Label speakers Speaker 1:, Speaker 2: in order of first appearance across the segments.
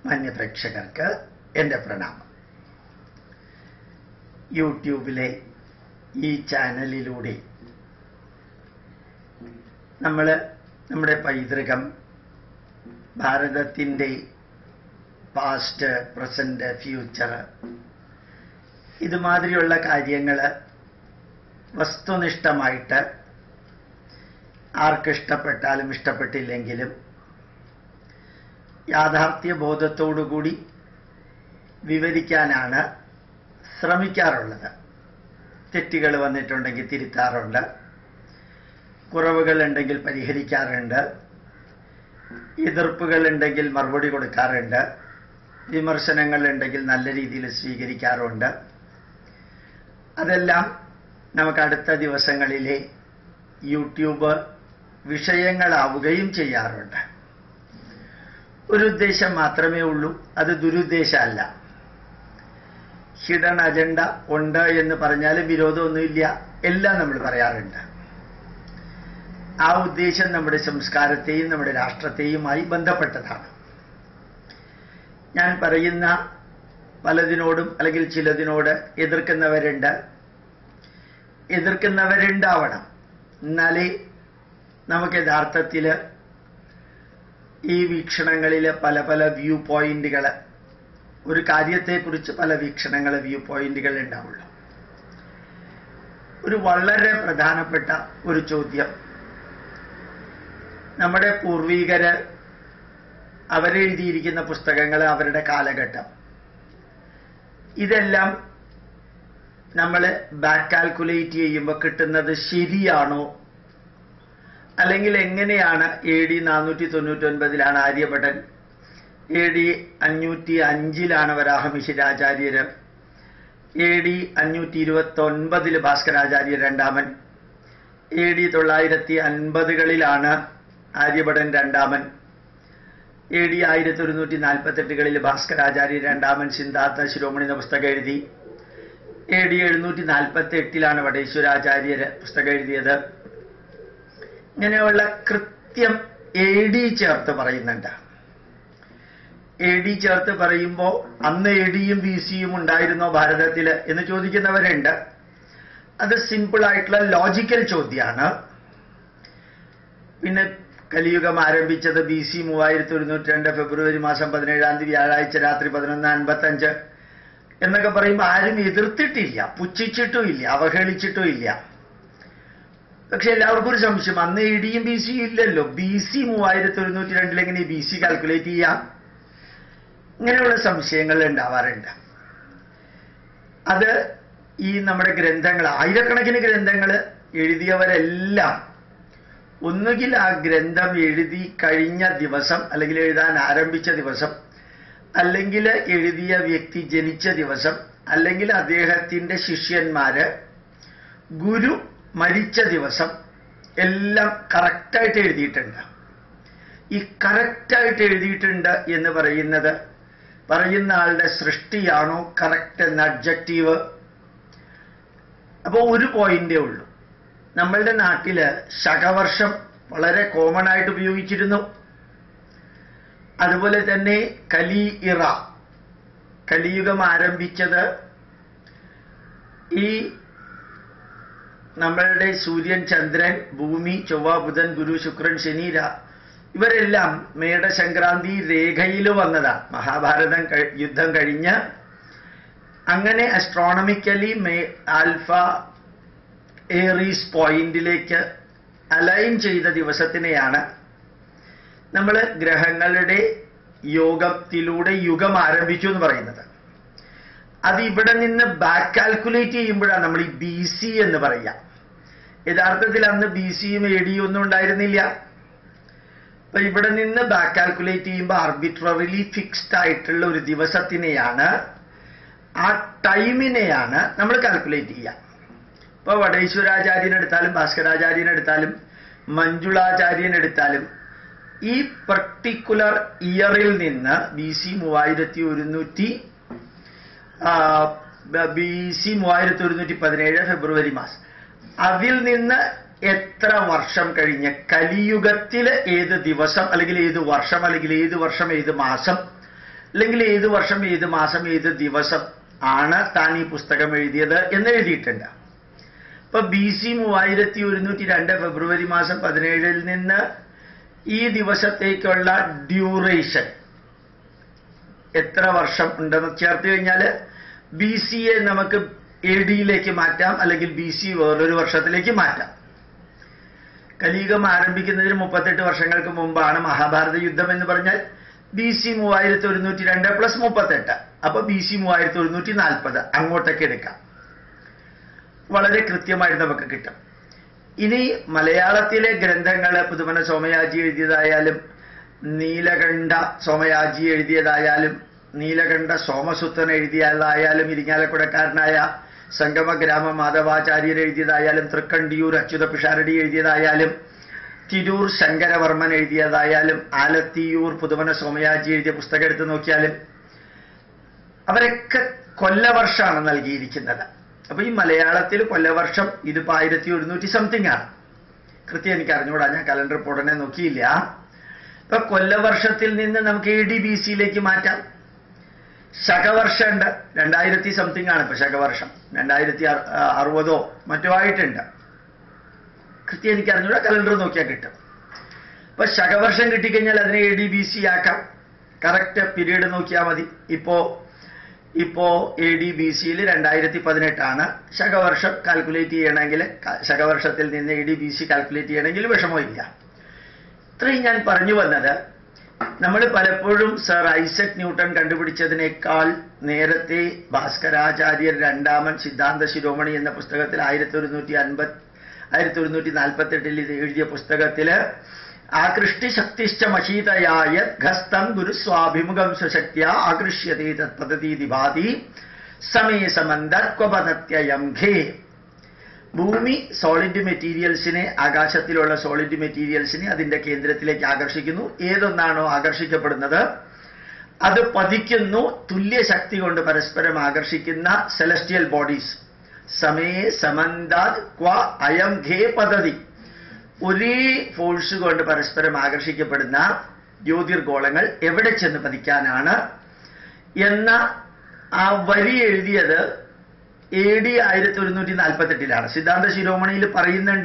Speaker 1: മാന്യപ്രേക്ഷകർക്ക് എൻ്റെ പ്രണാമം യൂട്യൂബിലെ ഈ ചാനലിലൂടെ നമ്മൾ നമ്മുടെ പൈതൃകം ഭാരതത്തിൻ്റെ പാസ്റ്റ് പ്രസന്റ് ഫ്യൂച്ചർ ഇതുമാതിരിയുള്ള കാര്യങ്ങൾ വസ്തുനിഷ്ഠമായിട്ട് ആർക്കിഷ്ടപ്പെട്ടാലും ഇഷ്ടപ്പെട്ടില്ലെങ്കിലും യാഥാർത്ഥ്യ ബോധത്തോടുകൂടി വിവരിക്കാനാണ് ശ്രമിക്കാറുള്ളത് തെറ്റുകൾ വന്നിട്ടുണ്ടെങ്കിൽ തിരുത്താറുണ്ട് കുറവുകൾ ഉണ്ടെങ്കിൽ പരിഹരിക്കാറുണ്ട് എതിർപ്പുകൾ ഉണ്ടെങ്കിൽ മറുപടി കൊടുക്കാറുണ്ട് വിമർശനങ്ങൾ ഉണ്ടെങ്കിൽ നല്ല രീതിയിൽ സ്വീകരിക്കാറുണ്ട് അതെല്ലാം നമുക്ക് അടുത്ത ദിവസങ്ങളിലെ യൂട്യൂബ് വിഷയങ്ങളാവുകയും ചെയ്യാറുണ്ട് ഒരു ഉദ്ദേശം മാത്രമേ ഉള്ളൂ അത് ദുരുദ്ദേശമല്ല ഹിഡൻ അജണ്ട ഉണ്ട് എന്ന് പറഞ്ഞാൽ വിരോധമൊന്നുമില്ല എല്ലാം നമ്മൾ പറയാറുണ്ട് ആ ഉദ്ദേശം നമ്മുടെ സംസ്കാരത്തെയും നമ്മുടെ രാഷ്ട്രത്തെയുമായി ബന്ധപ്പെട്ടതാണ് ഞാൻ പറയുന്ന പലതിനോടും അല്ലെങ്കിൽ ചിലതിനോട് എതിർക്കുന്നവരുണ്ട് എതിർക്കുന്നവരുണ്ടാവണം എന്നാലേ നമുക്ക് യഥാർത്ഥത്തിൽ ഈ വീക്ഷണങ്ങളിൽ പല പല വ്യൂ പോയിന്റുകൾ ഒരു കാര്യത്തെക്കുറിച്ച് പല വീക്ഷണങ്ങൾ വ്യൂ പോയിന്റുകൾ ഉണ്ടാവുള്ളൂ ഒരു വളരെ പ്രധാനപ്പെട്ട ഒരു ചോദ്യം നമ്മുടെ പൂർവീകര് അവരെഴുതിയിരിക്കുന്ന പുസ്തകങ്ങൾ അവരുടെ കാലഘട്ടം ഇതെല്ലാം നമ്മൾ ബാക്ക് കാൽക്കുലേറ്റ് ചെയ്യുമ്പോൾ കിട്ടുന്നത് ശരിയാണോ അല്ലെങ്കിൽ എങ്ങനെയാണ് എ ഡി നാനൂറ്റി തൊണ്ണൂറ്റി ഒൻപതിലാണ് ആര്യഭട്ടൻ എ ഡി അഞ്ഞൂറ്റി അഞ്ചിലാണ് വരാഹമിഹിരാചാര്യര് എ ഡി അഞ്ഞൂറ്റി ഇരുപത്തി ഒൻപതിൽ ഭാസ്കരാചാര്യ രണ്ടാമൻ എ ഡി തൊള്ളായിരത്തി അൻപതുകളിലാണ് ആര്യഭടൻ രണ്ടാമൻ എ ഡി ആയിരത്തി ഒരുന്നൂറ്റി നാൽപ്പത്തെട്ടുകളിൽ ഭാസ്കരാചാര്യ രണ്ടാമൻ സിദ്ധാർത്ഥ ശിരോമണി എന്ന പുസ്തകം എഴുതി എ ഡി എഴുന്നൂറ്റി നാൽപ്പത്തി എട്ടിലാണ് വടേശ്വരാചാര്യര് പുസ്തകം എഴുതിയത് ഇങ്ങനെയുള്ള കൃത്യം എ ഡി ചേർത്ത് പറയുന്നുണ്ട് എ ഡി ചേർത്ത് പറയുമ്പോൾ അന്ന് എ ഡിയും ബി സിയും ഉണ്ടായിരുന്നോ ഭാരതത്തിൽ എന്ന് ചോദിക്കുന്നവരുണ്ട് അത് സിമ്പിൾ ആയിട്ടുള്ള ലോജിക്കൽ ചോദ്യമാണ് പിന്നെ കലിയുഗം ആരംഭിച്ചത് ബി സി മൂവായിരത്തി ഒരുന്നൂറ്റി രണ്ട് ഫെബ്രുവരി മാസം പതിനേഴാം തീയതി വ്യാഴാഴ്ച രാത്രി പതിനൊന്ന് അൻപത്തഞ്ച് എന്നൊക്കെ പറയുമ്പോൾ ആരും എതിർത്തിട്ടില്ല പുച്ഛിച്ചിട്ടും ഇല്ല അവഹേളിച്ചിട്ടും ഇല്ല പക്ഷെ എല്ലാവർക്കും ഒരു സംശയം അന്ന് എ ഡിയും ബി സിയും ഇല്ലല്ലോ ബി സി മൂവായിരത്തി ഒരുന്നൂറ്റി രണ്ടിലെങ്ങനെ ബി സി കാൽക്കുലേറ്റ് ചെയ്യാം ഇങ്ങനെയുള്ള സംശയങ്ങൾ ഉണ്ടാവാറുണ്ട് അത് ഈ നമ്മുടെ ഗ്രന്ഥങ്ങൾ ആയിരക്കണക്കിന് ഗ്രന്ഥങ്ങൾ എഴുതിയവരെല്ലാം ഒന്നുകിൽ ആ ഗ്രന്ഥം എഴുതി കഴിഞ്ഞ ദിവസം അല്ലെങ്കിൽ എഴുതാൻ ആരംഭിച്ച ദിവസം അല്ലെങ്കിൽ എഴുതിയ വ്യക്തി ജനിച്ച ദിവസം അല്ലെങ്കിൽ അദ്ദേഹത്തിന്റെ ശിഷ്യന്മാര് ഗുരു മരിച്ച ദിവസം എല്ലാം കറക്റ്റായിട്ട് എഴുതിയിട്ടുണ്ട് ഈ കറക്റ്റായിട്ട് എഴുതിയിട്ടുണ്ട് എന്ന് പറയുന്നത് പറയുന്ന ആളുടെ സൃഷ്ടിയാണോ കറക്റ്റ് എന്ന അഡ്ജക്റ്റീവ് അപ്പോൾ ഒരു പോയിന്റേ ഉള്ളൂ നമ്മളുടെ നാട്ടില് ശകവർഷം വളരെ കോമൺ ആയിട്ട് ഉപയോഗിച്ചിരുന്നു അതുപോലെ തന്നെ കലി ഇറ കലിയുഗം ആരംഭിച്ചത് ഈ നമ്മളുടെ സൂര്യൻ ചന്ദ്രൻ ഭൂമി ചൊവ്വ ബുധൻ ഗുരു ശുക്രൻ ശനി ഇവരെല്ലാം മേടസംക്രാന്തി രേഖയിൽ വന്നതാണ് മഹാഭാരതം യുദ്ധം കഴിഞ്ഞ് അങ്ങനെ അസ്ട്രോണമിക്കലി മേ ആൽഫ ഏറീസ് പോയിന്റിലേക്ക് അലൈൻ ചെയ്ത ദിവസത്തിനെയാണ് നമ്മൾ ഗ്രഹങ്ങളുടെ യോഗത്തിലൂടെ യുഗം ആരംഭിച്ചു എന്ന് പറയുന്നത് അത് ഇവിടെ നിന്ന് ബാക്ക് കാൽക്കുലേറ്റ് ചെയ്യുമ്പോഴാണ് നമ്മൾ ഈ ബി സി എന്ന് പറയാം യഥാർത്ഥത്തിൽ അന്ന് ബി സിയും എ ഡിയും ഒന്നും ഉണ്ടായിരുന്നില്ല അപ്പൊ ഇവിടെ നിന്ന് ബാക്ക് കാൽക്കുലേറ്റ് ചെയ്യുമ്പോൾ ആർബിട്രറിലി ഫിക്സ്ഡ് ആയിട്ടുള്ള ഒരു ദിവസത്തിനെയാണ് ആ ടൈമിനെയാണ് നമ്മൾ കാൽക്കുലേറ്റ് ചെയ്യുക ഇപ്പൊ വടേശ്വരാചാര്യനെടുത്താലും ഭാസ്കരാചാര്യനെടുത്താലും മഞ്ജുളാചാര്യനെടുത്താലും ഈ പർട്ടിക്കുലർ ഇയറിൽ നിന്ന് ബി സി മൂവായിരത്തി ഒരുന്നൂറ്റി ബി സി മൂവായിരത്തി ഒരുന്നൂറ്റി പതിനേഴ് ഫെബ്രുവരി മാസം അതിൽ നിന്ന് എത്ര വർഷം കഴിഞ്ഞ് കലിയുഗത്തിലെ ഏത് ദിവസം അല്ലെങ്കിൽ ഏത് വർഷം അല്ലെങ്കിൽ ഏത് വർഷം ഏത് മാസം അല്ലെങ്കിൽ ഏത് വർഷം ഏത് മാസം ഏത് ദിവസം ആണ് താൻ ഈ പുസ്തകം എഴുതിയത് എന്ന് എഴുതിയിട്ടുണ്ട് ഇപ്പൊ ബി സി മൂവായിരത്തി ഒരുന്നൂറ്റി രണ്ട് ഫെബ്രുവരി മാസം പതിനേഴിൽ നിന്ന് ഈ ദിവസത്തേക്കുള്ള ഡ്യൂറേഷൻ എത്ര വർഷം ഉണ്ടെന്ന് ചേർത്ത് കഴിഞ്ഞാൽ ബി സിയെ നമുക്ക് എ ഡിയിലേക്ക് മാറ്റാം അല്ലെങ്കിൽ ബി സി വേറൊരു വർഷത്തിലേക്ക് മാറ്റാം കലിയുഗം ആരംഭിക്കുന്നതിന് മുപ്പത്തെട്ട് വർഷങ്ങൾക്ക് മുമ്പാണ് മഹാഭാരത യുദ്ധം എന്ന് പറഞ്ഞാൽ ബി സി മൂവായിരത്തി ഒരുന്നൂറ്റി രണ്ട് പ്ലസ് മുപ്പത്തെട്ട് അപ്പൊ ബി സി മൂവായിരത്തി ഒരുന്നൂറ്റി നാൽപ്പത് അങ്ങോട്ടേക്ക് എടുക്കാം വളരെ കൃത്യമായിട്ട് നമുക്ക് കിട്ടും ഇനി മലയാളത്തിലെ ഗ്രന്ഥങ്ങൾ പുതുമന സോമയാജി എഴുതിയതായാലും നീലകണ്ഠ സോമയാജി എഴുതിയതായാലും നീലകണ്ഠ സോമസുത്തൻ എഴുതിയതായാലും ഇരിങ്ങാലക്കുടക്കാരനായ സംഗമഗ്രാമ മാധവാചാര്യർ എഴുതിയതായാലും തൃക്കണ്ടിയൂർ അച്യുത പിഷാരടി എഴുതിയതായാലും തിരൂർ ശങ്കരവർമ്മൻ എഴുതിയതായാലും ആലത്തിയൂർ പുതുമന സോമയാജി എഴുതിയ പുസ്തകം എടുത്ത് നോക്കിയാലും അവരൊക്കെ കൊല്ലവർഷമാണ് നൽകിയിരിക്കുന്നത് അപ്പൊ ഈ മലയാളത്തിൽ കൊല്ലവർഷം ഇതിപ്പോ ആയിരത്തി ഒരുന്നൂറ്റി സംതിങ് ആണ് കൃത്യം എനിക്ക് അറിഞ്ഞുകൂടാ ഞാൻ കലണ്ടർ ഇപ്പോൾ ഉടനെ നോക്കിയില്ല ഇപ്പൊ കൊല്ലവർഷത്തിൽ നിന്ന് നമുക്ക് എ ഡി ബി സിയിലേക്ക് മാറ്റാം ശകവർഷം ഉണ്ട് രണ്ടായിരത്തി സംതിങ് ആണ് ഇപ്പൊ ശകവർഷം രണ്ടായിരത്തി അറു- ആ, അറുപതോ മറ്റോ ആയിട്ടുണ്ട് കൃത്യം എനിക്ക് അറിഞ്ഞൂടാ കലണ്ടർ നോക്കിയാൽ കിട്ടും ഇപ്പൊ ശകവർഷം കിട്ടിക്കഴിഞ്ഞാൽ അതിനെ എ ഡി ബി സി ആക്കാം കറക്റ്റ് പീരീഡ് നോക്കിയാൽ മതി ഇപ്പോ ഇപ്പോ എ ഡി ബി സിയിൽ രണ്ടായിരത്തി പതിനെട്ടാണ് ശകവർഷം കാൽക്കുലേറ്റ് ചെയ്യണമെങ്കിൽ ക- ശകവർഷത്തിൽ നിന്ന് A D B C calculate ചെയ്യണമെങ്കിൽ വിഷമമില്ല ഇത്രയും ഞാൻ പറഞ്ഞു വന്നത് നമ്മൾ പലപ്പോഴും സർ ഐസക് ന്യൂട്ടൺ കണ്ടുപിടിച്ചതിനേക്കാൾ നേരത്തെ ഭാസ്കരാചാര്യർ രണ്ടാമൻ സിദ്ധാന്ത ശിരോമണി എന്ന പുസ്തകത്തിൽ ആയിരത്തി ഒരുന്നൂറ്റി അൻപത് ആയിരത്തി ഒരുന്നൂറ്റി നാൽപ്പത്തി എട്ടിൽ ഇത് എഴുതിയ പുസ്തകത്തില് ആകൃഷ്ടി ശക്തിശ്ച മഷീതയായ ഘസ്തം ഗുരുസ്വാഭിമുഖം സ്വശക്തിയ ആകൃഷ്യത്തെ തത്പതീതി ഭാതി സമേ സമന്തത്വപതത്യയം ഘേ ഭൂമി സോളിഡ് മെറ്റീരിയൽസിനെ ആകാശത്തിലുള്ള സോളിഡ് മെറ്റീരിയൽസിനെ അതിന്റെ കേന്ദ്രത്തിലേക്ക് ആകർഷിക്കുന്നു ഏതൊന്നാണോ ആകർഷിക്കപ്പെടുന്നത് അത് പതിക്കുന്നു തുല്യ ശക്തി കൊണ്ട് പരസ്പരം ആകർഷിക്കുന്ന സെലസ്റ്റിയൽ ബോഡീസ് സമേ സമന്താത് ക്വ അയം ഘേ പദ്ധതി ഒരേ ഫോഴ്സ് കൊണ്ട് പരസ്പരം ആകർഷിക്കപ്പെടുന്ന ജ്യോതിർഗോളങ്ങൾ എവിടെ ചെന്ന് പതിക്കാനാണ് എന്ന ആ വരി എഴുതിയത് എ ഡി ആയിരത്തി ഒരുന്നൂറ്റി നാൽപ്പത്തെട്ടിലാണ് സിദ്ധാന്ത ശിരോമണിയിൽ പറയുന്നുണ്ട്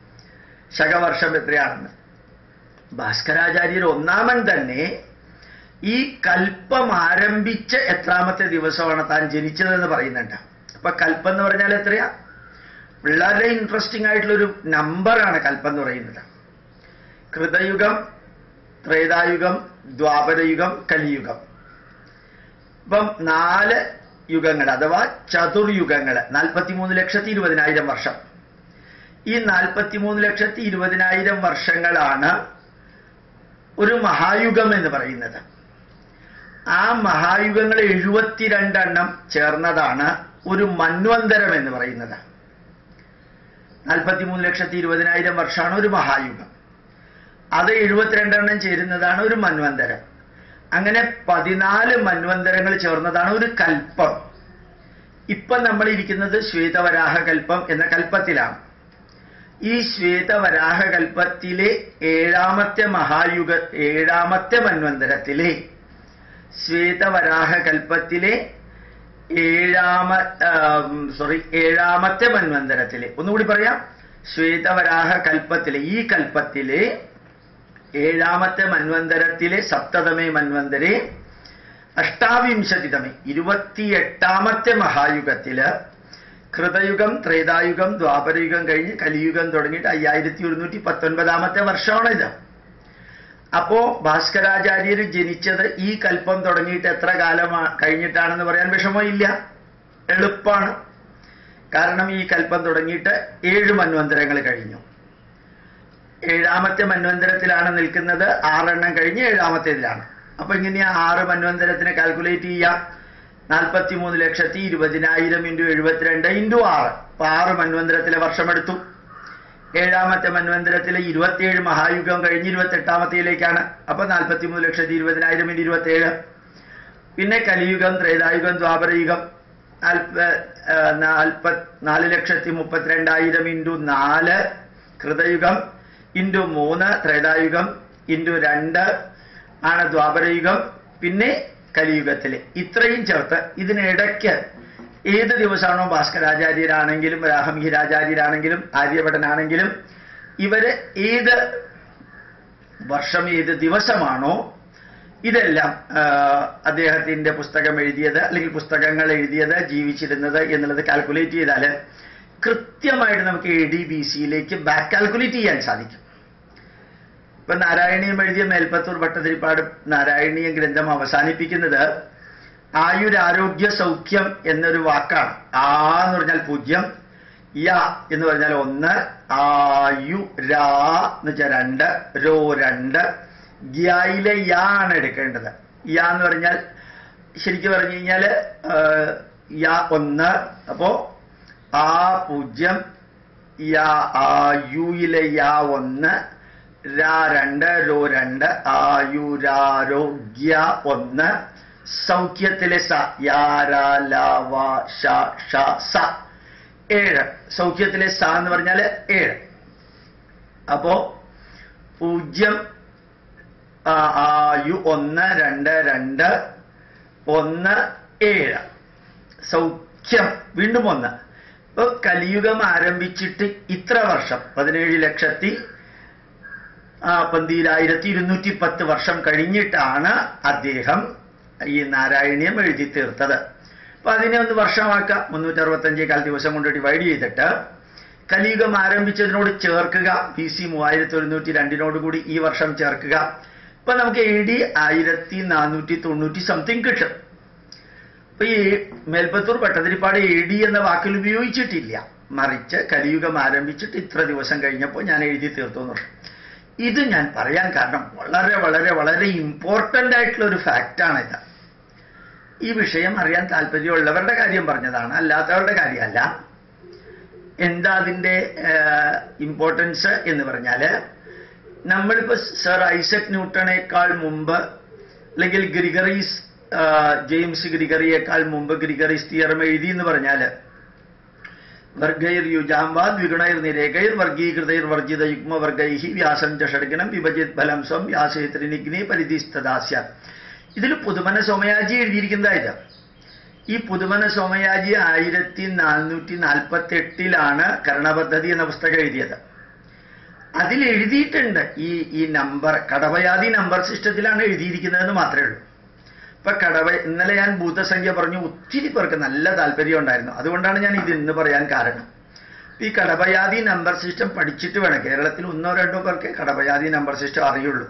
Speaker 1: ശകവർഷം എത്രയാണെന്ന് ഭാസ്കരാചാര്യർ ഒന്നാമൻ തന്നെ ഈ കൽപ്പം ആരംഭിച്ച എത്രാമത്തെ ദിവസമാണ് താൻ ജനിച്ചതെന്ന് പറയുന്നുണ്ട് അപ്പൊ കൽപ്പം എന്ന് പറഞ്ഞാൽ എത്രയാ വളരെ ഇൻട്രസ്റ്റിംഗ് ആയിട്ടുള്ളൊരു നമ്പറാണ് കൽപ്പം എന്ന് പറയുന്നത് കൃതയുഗം ത്രേതായുഗം ദ്വാപരയുഗം കലിയുഗം ഇപ്പം നാല് യുഗങ്ങൾ അഥവാ ചതുർയുഗങ്ങൾ നാൽപ്പത്തിമൂന്ന് ലക്ഷത്തി ഇരുപതിനായിരം വർഷം ഈ നാൽപ്പത്തിമൂന്ന് ലക്ഷത്തി ഇരുപതിനായിരം വർഷങ്ങളാണ് ഒരു മഹായുഗം എന്ന് പറയുന്നത് ആ മഹായുഗങ്ങൾ എഴുപത്തിരണ്ടെണ്ണം ചേർന്നതാണ് ഒരു മന്വന്തരം എന്ന് പറയുന്നത് നാൽപ്പത്തിമൂന്ന് ലക്ഷത്തി ഇരുപതിനായിരം വർഷമാണ് ഒരു മഹായുഗം അത് എഴുപത്തിരണ്ടെണ്ണം ചേരുന്നതാണ് ഒരു മന്വന്തരം അങ്ങനെ പതിനാല് മന്വന്തരങ്ങൾ ചേർന്നതാണ് ഒരു കൽപ്പം ഇപ്പം നമ്മൾ ഇരിക്കുന്നത് ശ്വേതവരാഹ കൽപ്പം എന്ന കൽപ്പത്തിലാണ് ഈ ശ്വേതവരാഹ കൽപ്പത്തിലെ ഏഴാമത്തെ മഹായുഗ ഏഴാമത്തെ മന്വന്തരത്തിലെ ശ്വേതവരാഹ കൽപ്പത്തിലെ ഏഴാമ സോറി ഏഴാമത്തെ മന്വന്തരത്തിലെ ഒന്നുകൂടി പറയാം ശ്വേതവരാഹ കൽപ്പത്തിലെ ഈ കൽപ്പത്തിലെ ഏഴാമത്തെ മന്വന്തരത്തിലെ സപ്തതമേ മന്വന്തരെ അഷ്ടാവിംശതിതമേ ഇരുപത്തിയെട്ടാമത്തെ മഹായുഗത്തില് കൃതയുഗം ത്രേതായുഗം ദ്വാപരയുഗം കഴിഞ്ഞ് കലിയുഗം തുടങ്ങിയിട്ട് അയ്യായിരത്തി ഒരുന്നൂറ്റി പത്തൊൻപതാമത്തെ വർഷമാണിത് അപ്പോ ഭാസ്കരാചാര്യർ ജനിച്ചത് ഈ കൽപ്പം തുടങ്ങിയിട്ട് എത്ര കാലം കഴിഞ്ഞിട്ടാണെന്ന് പറയാൻ വിഷമമില്ല എളുപ്പമാണ് കാരണം ഈ കൽപ്പം തുടങ്ങിയിട്ട് ഏഴ് മന്വന്തരങ്ങൾ കഴിഞ്ഞു ഏഴാമത്തെ മന്വന്തരത്തിലാണ് നിൽക്കുന്നത് ആറെണ്ണം കഴിഞ്ഞ് ഏഴാമത്തേതിലാണ് അപ്പൊ ഇങ്ങനെയാ ആറ് മന്വന്തരത്തിനെ കാൽക്കുലേറ്റ് ചെയ്യാം നാൽപ്പത്തി മൂന്ന് ലക്ഷത്തി ഇരുപതിനായിരം ഇൻറ്റു എഴുപത്തിരണ്ട് ഇൻറ്റു ആറ് അപ്പൊ ആറ് മന്വന്തരത്തിലെ വർഷമെടുത്തു ഏഴാമത്തെ മന്വന്തരത്തിലെ ഇരുപത്തിയേഴ് മഹായുഗം കഴിഞ്ഞ് ഇരുപത്തെട്ടാമത്തേയിലേക്കാണ് അപ്പൊ നാൽപ്പത്തി മൂന്ന് ലക്ഷത്തി ഇരുപതിനായിരം ഇൻറ്റു ഇരുപത്തിയേഴ് പിന്നെ കലിയുഗം ത്രേതായുഗം ദ്വാപരയുഗം നാൽപ്പ നാൽപ്പത് നാല് ലക്ഷത്തി മുപ്പത്തിരണ്ടായിരം ഇൻറ്റു നാല് കൃതയുഗം ഇൻറ്റു മൂന്ന് ത്രേതായുഗം ഇൻറ്റു രണ്ട് ആണ് ദ്വാപരയുഗം പിന്നെ കലിയുഗത്തിലെ ഇത്രയും ചേർത്ത് ഇതിനിടയ്ക്ക് ഏത് ദിവസമാണോ ഭാസ്കരാചാര്യരാണെങ്കിലും രാഹമിഹിരാചാര്യരാണെങ്കിലും ആര്യഭടനാണെങ്കിലും ഇവര് ഏത് വർഷം ഏത് ദിവസമാണോ ഇതെല്ലാം ആ, അദ്ദേഹത്തിന്റെ പുസ്തകം എഴുതിയത് അല്ലെങ്കിൽ പുസ്തകങ്ങൾ എഴുതിയത് ജീവിച്ചിരുന്നത് എന്നുള്ളത് കാൽക്കുലേറ്റ് ചെയ്താൽ കൃത്യമായിട്ട് നമുക്ക് എ ഡി ബി സിയിലേക്ക് ബാക്ക് കാൽക്കുലേറ്റ് ചെയ്യാൻ സാധിക്കും ഇപ്പൊ നാരായണീയം എഴുതിയ മേൽപ്പത്തൂർ ഭട്ടതിരിപ്പാട് നാരായണീയ ഗ്രന്ഥം അവസാനിപ്പിക്കുന്നത് ആയുരാരോഗ്യ സൗഖ്യം എന്നൊരു വാക്കാണ് ആ എന്ന് പറഞ്ഞാൽ പൂജ്യം യ എന്ന് പറഞ്ഞാൽ ഒന്ന് ആയു രാ എന്ന് വെച്ചാൽ രണ്ട് രോ രണ്ട് ഗ്യായിലെ യാ ആണ് എടുക്കേണ്ടത് യാ എന്ന് പറഞ്ഞാൽ ശരിക്കും പറഞ്ഞു കഴിഞ്ഞാല് ഏഹ്, യാ ഒന്ന് അപ്പോ ആ പൂജ്യം യാ ആയുയിലെ യാ ഒന്ന് രാ രണ്ട് രോ രണ്ട് ആയുരാരോഗ്യ ഒന്ന് സൗഖ്യത്തിലെ സ യാ രാ ലാ വാ ഷ ഷ സ ഏഴ് സൗഖ്യത്തിലെ സ എന്ന് പറഞ്ഞാൽ ഏഴ് അപ്പോ പൂജ്യം ആ, ആയു ഒന്ന് രണ്ട് രണ്ട് ഒന്ന് ഏഴ് സൗഖ്യം വീണ്ടും ഒന്ന് ഇപ്പൊ കലിയുഗം ആരംഭിച്ചിട്ട് ഇത്ര വർഷം പതിനേഴ് ലക്ഷത്തി ആ, പന്തീരായിരത്തി ഇരുന്നൂറ്റി പത്ത് വർഷം കഴിഞ്ഞിട്ടാണ് അദ്ദേഹം ഈ നാരായണീയം എഴുതി തീർത്തത് അപ്പൊ അതിനെ ഒന്ന് വർഷമാക്കാം മുന്നൂറ്റി അറുപത്തഞ്ചേകാൽ ദിവസം കൊണ്ട് ഡിവൈഡ് ചെയ്തിട്ട് കലിയുഗം ആരംഭിച്ചതിനോട് ചേർക്കുക ബി സി മൂവായിരത്തി ഒരുന്നൂറ്റി രണ്ടിനോട് കൂടി ഈ വർഷം ചേർക്കുക ഇപ്പൊ നമുക്ക് എ ഡി ആയിരത്തി നാനൂറ്റി തൊണ്ണൂറ്റി സംതിങ് കിട്ടും അപ്പൊ ഈ മേൽപ്പത്തൂർ പട്ടതിരിപ്പാട് എ ഡി എന്ന വാക്കിൽ ഉപയോഗിച്ചിട്ടില്ല മറിച്ച് കലിയുഗം ആരംഭിച്ചിട്ട് ഇത്ര ദിവസം കഴിഞ്ഞപ്പോൾ ഞാൻ എഴുതി തീർത്തു എന്ന് പറഞ്ഞു ഇത് ഞാൻ പറയാൻ കാരണം വളരെ വളരെ വളരെ ഇമ്പോർട്ടൻ്റ് ആയിട്ടുള്ള ഒരു ഫാക്റ്റാണ് ഇത് ഈ വിഷയം അറിയാൻ താല്പര്യമുള്ളവരുടെ കാര്യം പറഞ്ഞതാണ് അല്ലാത്തവരുടെ കാര്യമല്ല എന്താ അതിൻ്റെ ഇമ്പോർട്ടൻസ് എന്ന് പറഞ്ഞാൽ നമ്മളിപ്പോൾ സർ ഐസക് ന്യൂട്ടണേക്കാൾ മുമ്പ് അല്ലെങ്കിൽ ഗ്രിഗറീസ് ആ, ജെയിംസ് ഗ്രിഗറിയേക്കാൾ മുമ്പ് ഗ്രിഗറീസ് തിയറം എഴുതി എന്ന് പറഞ്ഞാൽ വർഗൈർ യുജാംബാദ് വിഗുണൈർ നിരേകൈർ വർഗീകൃതൈർ വർജിത യുഗ്മവർഗൈ വ്യാസം ച ഷഡ്ഗണം വിഭജിത് ഫലം സ്വം വ്യാസേത്രിനിഗ്നി പരിധിസ്തദാസ്യ ഇതിൽ പുതുമന സോമയാജി എഴുതിയിരിക്കുന്നതായത് ഈ പുതുമന സോമയാജി ആയിരത്തി നാനൂറ്റി നാൽപ്പത്തി എട്ടിലാണ് കർണപദ്ധതി എന്ന പുസ്തകം എഴുതിയത് അതിൽ എഴുതിയിട്ടുണ്ട് ഈ ഈ നമ്പർ കടവയാതി നമ്പർ സിസ്റ്റത്തിലാണ് എഴുതിയിരിക്കുന്നതെന്ന് മാത്രമേ ഉള്ളൂ ഇപ്പൊ കടവ ഇന്നലെ ഞാൻ ഭൂതസംഖ്യ പറഞ്ഞു ഒത്തിരി പേർക്ക് നല്ല താല്പര്യം ഉണ്ടായിരുന്നു അതുകൊണ്ടാണ് ഞാൻ ഇത് ഇന്ന് പറയാൻ കാരണം ഈ കടവയാതി നമ്പർ സിസ്റ്റം പഠിച്ചിട്ട് വേണം കേരളത്തിൽ ഒന്നോ രണ്ടോ പേർക്ക് കടവയാതി നമ്പർ സിസ്റ്റം അറിയുള്ളൂ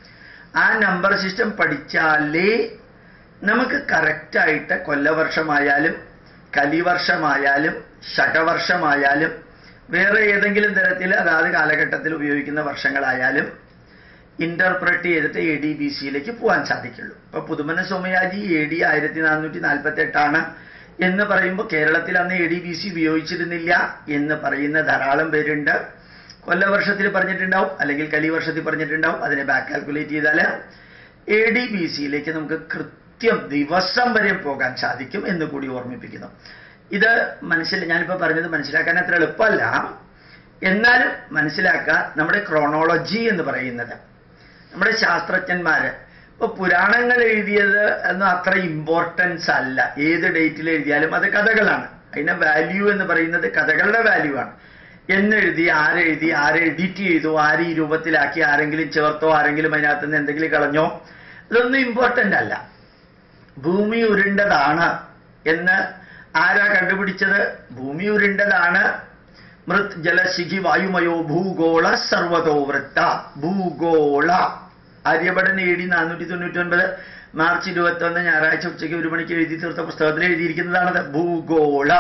Speaker 1: ആ നമ്പർ സിസ്റ്റം പഠിച്ചാലേ നമുക്ക് കറക്റ്റായിട്ട് കൊല്ലവർഷമായാലും കലിവർഷമായാലും ശകവർഷമായാലും വേറെ ഏതെങ്കിലും തരത്തിൽ അതാത് കാലഘട്ടത്തിൽ ഉപയോഗിക്കുന്ന വർഷങ്ങളായാലും ഇന്റർപ്രറ്റ് ചെയ്തിട്ട് എ ഡി ബി സിയിലേക്ക് പോകാൻ സാധിക്കുള്ളൂ ഇപ്പൊ പുതുമന സോമയാജി എ ഡി ആയിരത്തി നാനൂറ്റി നാൽപ്പത്തി എട്ടാണ് എന്ന് പറയുമ്പോൾ കേരളത്തിൽ അന്ന് എ ഡി ബി സി ഉപയോഗിച്ചിരുന്നില്ല എന്ന് പറയുന്ന ധാരാളം പേരുണ്ട് കൊല്ലവർഷത്തിൽ പറഞ്ഞിട്ടുണ്ടാവും അല്ലെങ്കിൽ കലിവർഷത്തിൽ പറഞ്ഞിട്ടുണ്ടാവും അതിനെ ബാക്ക് കാൽക്കുലേറ്റ് ചെയ്താൽ എ ഡി ബി സിയിലേക്ക് നമുക്ക് കൃത്യം ദിവസം വരെ പോകാൻ സാധിക്കും എന്ന് കൂടി ഓർമ്മിപ്പിക്കുന്നു ഇത് മനസ്സിൽ ഞാനിപ്പോൾ പറഞ്ഞത് മനസ്സിലാക്കാൻ അത്ര എളുപ്പമല്ല എന്നാലും മനസ്സിലാക്കാൻ നമ്മുടെ ക്രോണോളജി എന്ന് പറയുന്നത് നമ്മുടെ ശാസ്ത്രജ്ഞന്മാര് ഇപ്പൊ പുരാണങ്ങൾ എഴുതിയത് എന്ന അത്ര ഇമ്പോർട്ടൻസ് അല്ല ഏത് ഡേറ്റിൽ എഴുതിയാലും അത് കഥകളാണ് അതിന്റെ വാല്യൂ എന്ന് പറയുന്നത് കഥകളുടെ വാല്യൂ ആണ് എന്നെഴുതി ആരെഴുതി ആരെഴുതിയിട്ട് ചെയ്തു ആര് ഈ രൂപത്തിലാക്കി ആരെങ്കിലും ചേർത്തോ ആരെങ്കിലും അതിനകത്ത് നിന്ന് എന്തെങ്കിലും കളഞ്ഞോ ഇതൊന്നും ഇമ്പോർട്ടൻ്റ് അല്ല ഭൂമി ഉരുണ്ടതാണ് എന്ന് ആരാ കണ്ടുപിടിച്ചത് ഭൂമി ഉരുണ്ടതാണ് മൃത് ജലശിഖി വായുമയോ ഭൂഗോള സർവതോ വൃത്ത ഭൂഗോള ആര്യഭടൻ എ ഡി നാനൂറ്റി തൊണ്ണൂറ്റി ഒൻപത് മാർച്ച് ഇരുപത്തി ഒന്ന് ഞായറാഴ്ച ഉച്ചയ്ക്ക് ഒരു മണിക്ക് എഴുതി തീർത്ത പുസ്തകത്തിൽ എഴുതിയിരിക്കുന്നതാണത് ഭൂഗോള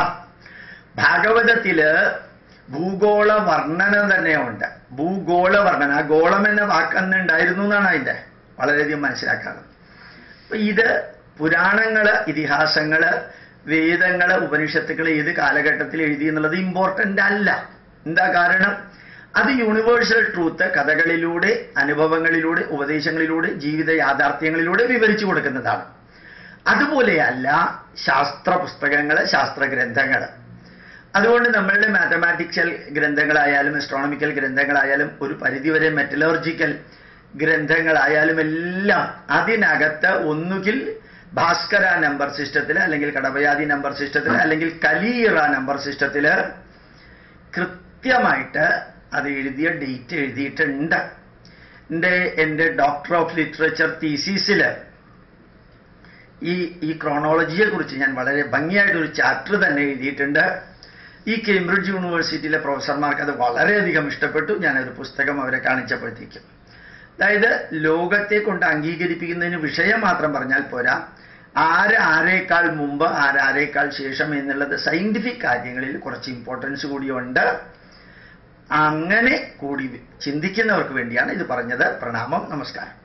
Speaker 1: ഭാഗവതത്തില് ഭൂഗോള വർണ്ണന തന്നെ ഉണ്ട് ഭൂഗോള വർണ്ണന ആ ഗോളം എന്ന വാക്ക് അന്ന് ഉണ്ടായിരുന്നു എന്നാണ് അതിന്റെ വളരെയധികം മനസ്സിലാക്കാറ് അപ്പൊ ഇത് പുരാണങ്ങള് ഇതിഹാസങ്ങള് വേദങ്ങള് ഉപനിഷത്തുക്കൾ ഏത് കാലഘട്ടത്തിൽ എഴുതി എന്നുള്ളത് ഇമ്പോർട്ടൻ്റ് അല്ല എന്താ കാരണം അത് യൂണിവേഴ്സൽ ട്രൂത്ത് കഥകളിലൂടെ അനുഭവങ്ങളിലൂടെ ഉപദേശങ്ങളിലൂടെ ജീവിത യാഥാർത്ഥ്യങ്ങളിലൂടെ വിവരിച്ചു കൊടുക്കുന്നതാണ് അതുപോലെയല്ല ശാസ്ത്ര പുസ്തകങ്ങള് ശാസ്ത്ര ഗ്രന്ഥങ്ങള് അതുകൊണ്ട് നമ്മളുടെ മാത്തമാറ്റിക്സൽ ഗ്രന്ഥങ്ങളായാലും അസ്ട്രോണമിക്കൽ ഗ്രന്ഥങ്ങളായാലും ഒരു പരിധിവരെ മെറ്റലർജിക്കൽ ഗ്രന്ഥങ്ങളായാലും എല്ലാം അതിനകത്ത് ഒന്നുകിൽ ഭാസ്കര നമ്പർ സിസ്റ്റത്തിൽ അല്ലെങ്കിൽ കടവയാതി നമ്പർ സിസ്റ്റത്തിൽ അല്ലെങ്കിൽ കലീറ നമ്പർ സിസ്റ്റത്തിൽ കൃത്യമായിട്ട് അത് എഴുതിയ ഡേറ്റ് എഴുതിയിട്ടുണ്ട് എൻ്റെ എൻ്റെ ഡോക്ടർ ഓഫ് ലിറ്ററേച്ചർ തീസീസിൽ ഈ ഈ ക്രോണോളജിയെ കുറിച്ച് ഞാൻ വളരെ ഭംഗിയായിട്ട് ഒരു ചാപ്റ്റർ തന്നെ എഴുതിയിട്ടുണ്ട് ഈ കേംബ്രിഡ്ജ് യൂണിവേഴ്സിറ്റിയിലെ പ്രൊഫസർമാർക്ക് അത് വളരെയധികം ഇഷ്ടപ്പെട്ടു ഞാനൊരു പുസ്തകം അവരെ കാണിച്ചപ്പോഴത്തേക്കും അതായത് ലോകത്തെ കൊണ്ട് അംഗീകരിപ്പിക്കുന്നതിന് വിഷയം മാത്രം പറഞ്ഞാൽ പോരാ ആര് ആരേക്കാൾ മുമ്പ് ആരാരേക്കാൾ ശേഷം എന്നുള്ളത് സയന്റിഫിക് കാര്യങ്ങളിൽ കുറച്ച് ഇമ്പോർട്ടൻസ് കൂടിയുണ്ട് അങ്ങനെ കൂടി ചിന്തിക്കുന്നവർക്ക് വേണ്ടിയാണ് ഇത് പറഞ്ഞത് പ്രണാമം നമസ്കാരം